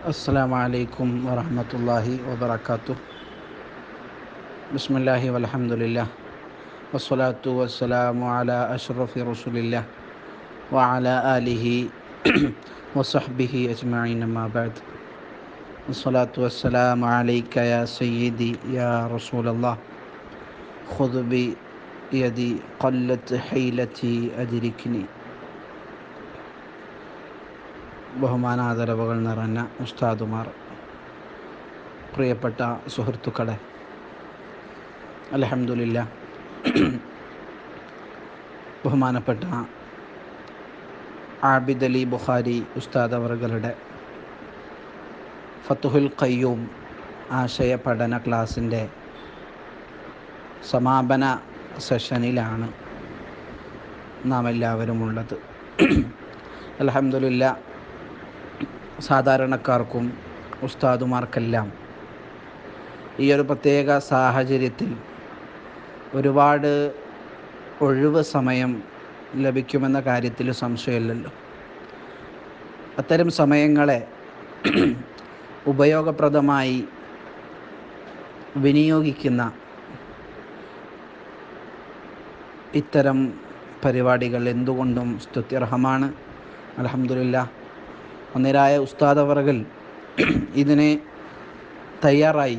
السلام عليكم ورحمة الله وبركاته بسم الله والحمد لله والصلاة والسلام على أشرف رسول الله وعلى آله وصحبه أجمعين ما بعد الصلاة والسلام عليك يا سيدي يا رسول الله خذ بيدي قلت حيلتي أدركني ബഹുമാനാദരവുകൾ നിറഞ്ഞ ഉസ്താദുമാർ പ്രിയപ്പെട്ട സുഹൃത്തുക്കളെ അലഹമുല്ല ബഹുമാനപ്പെട്ട ആബിദ് അലി ബുഖാരി ഉസ്താദ് അവറുകളുടെ ഫത്തുഹുൽ ഖയ്യൂം ആശയ പഠന ക്ലാസ്സിൻ്റെ സമാപന സെഷനിലാണ് നാം എല്ലാവരും ഉള്ളത് അലഹമുല്ല സാധാരണക്കാർക്കും ഉസ്താദുമാർക്കെല്ലാം ഈ ഒരു പ്രത്യേക സാഹചര്യത്തിൽ ഒരുപാട് ഒഴിവ് സമയം ലഭിക്കുമെന്ന കാര്യത്തിൽ സംശയമില്ലല്ലോ അത്തരം സമയങ്ങളെ ഉപയോഗപ്രദമായി വിനിയോഗിക്കുന്ന ഇത്തരം പരിപാടികൾ എന്തുകൊണ്ടും സ്തുത്യർഹമാണ് അലഹമുല്ല ഒന്നിരായ ഉസ്താദവറകൾ ഇതിന് തയ്യാറായി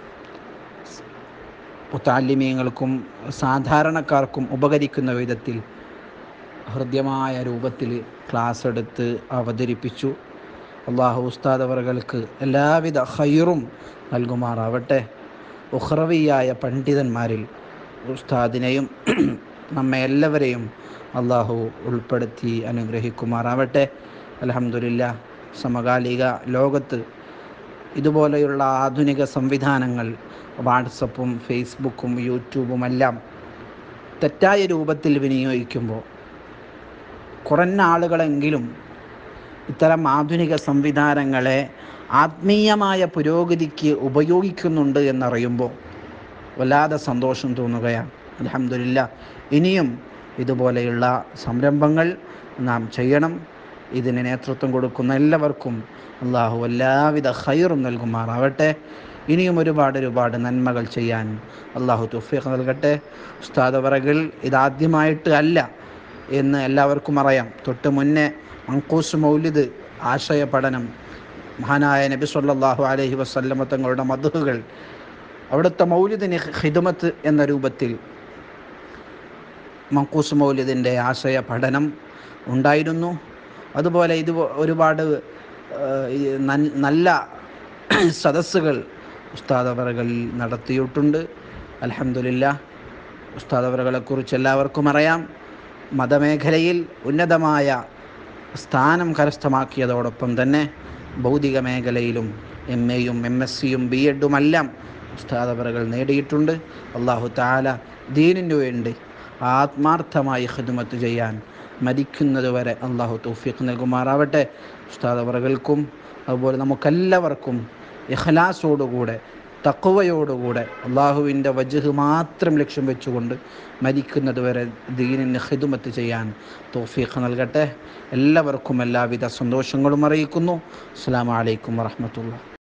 താല്യമീങ്ങൾക്കും സാധാരണക്കാർക്കും ഉപകരിക്കുന്ന വിധത്തിൽ ഹൃദ്യമായ രൂപത്തിൽ ക്ലാസ് എടുത്ത് അവതരിപ്പിച്ചു അള്ളാഹു ഉസ്താദവറുകൾക്ക് എല്ലാവിധ ഹൈറും നൽകുമാറാവട്ടെ ഉഹ്റവിയായ പണ്ഡിതന്മാരിൽ ഉസ്താദിനെയും നമ്മെ എല്ലാവരെയും അള്ളാഹു ഉൾപ്പെടുത്തി അനുഗ്രഹിക്കുമാറാവട്ടെ അലഹമുല്ല സമകാലിക ലോകത്ത് ഇതുപോലെയുള്ള ആധുനിക സംവിധാനങ്ങൾ വാട്സപ്പും ഫേസ്ബുക്കും യൂട്യൂബുമെല്ലാം തെറ്റായ രൂപത്തിൽ വിനിയോഗിക്കുമ്പോൾ കുറഞ്ഞ ആളുകളെങ്കിലും ഇത്തരം ആധുനിക സംവിധാനങ്ങളെ ആത്മീയമായ പുരോഗതിക്ക് ഉപയോഗിക്കുന്നുണ്ട് എന്നറിയുമ്പോൾ വല്ലാതെ സന്തോഷം തോന്നുകയാണ് അലഹമില്ല ഇനിയും ഇതുപോലെയുള്ള സംരംഭങ്ങൾ നാം ചെയ്യണം ഇതിന് നേതൃത്വം കൊടുക്കുന്ന എല്ലാവർക്കും അള്ളാഹു എല്ലാവിധ ഹൈറും നൽകുമാറാവട്ടെ ഇനിയും ഒരുപാട് ഒരുപാട് നന്മകൾ ചെയ്യാൻ അള്ളാഹു തുഫീഖ് നൽകട്ടെ ഉസ്താദവറകൾ ഇതാദ്യമായിട്ട് അല്ല എന്ന് എല്ലാവർക്കും അറിയാം തൊട്ട് മുന്നേ മങ്കൂസ് മൗലിദ് ആശയ പഠനം മഹാനായ നബി സല്ലാഹു അലഹി വസ്ല്ലമ തങ്ങളുടെ മധുഹുകൾ അവിടുത്തെ മൗലിദിന് ഹിദമത്ത് എന്ന രൂപത്തിൽ മങ്കൂസ് മൗലിദിൻ്റെ ആശയ പഠനം ഉണ്ടായിരുന്നു അതുപോലെ ഇത് ഒരുപാട് നല്ല സദസ്സുകൾ ഉസ്താദവറകൾ നടത്തിയിട്ടുണ്ട് അലഹമില്ല ഉസ്താദവറകളെക്കുറിച്ച് എല്ലാവർക്കും അറിയാം മതമേഖലയിൽ ഉന്നതമായ സ്ഥാനം കരസ്ഥമാക്കിയതോടൊപ്പം തന്നെ ഭൗതിക മേഖലയിലും എം എയും എം എസ് സിയും ബി എഡുമെല്ലാം ഉസ്താദവറകൾ നേടിയിട്ടുണ്ട് അള്ളാഹു താല ദീനിനു വേണ്ടി ആത്മാർത്ഥമായി ഹിദ്മത്ത് ചെയ്യാൻ മരിക്കുന്നത് വരെ അള്ളാഹു തൗഫീഖ് നൽകുമാറാവട്ടെ ഉസ്താദവറകൾക്കും അതുപോലെ നമുക്കെല്ലാവർക്കും ഇഖ്ലാസോടുകൂടെ തക്കുവയോടുകൂടെ അള്ളാഹുവിൻ്റെ വജഹ് മാത്രം ലക്ഷ്യം വെച്ചുകൊണ്ട് മരിക്കുന്നത് വരെ ദീനിന് ഹിദുമത്ത് ചെയ്യാൻ തോഫീഖ് നൽകട്ടെ എല്ലാവർക്കും എല്ലാവിധ സന്തോഷങ്ങളും അറിയിക്കുന്നു അസ്സാം വലൈക്കും വാഹമത്തുള്ള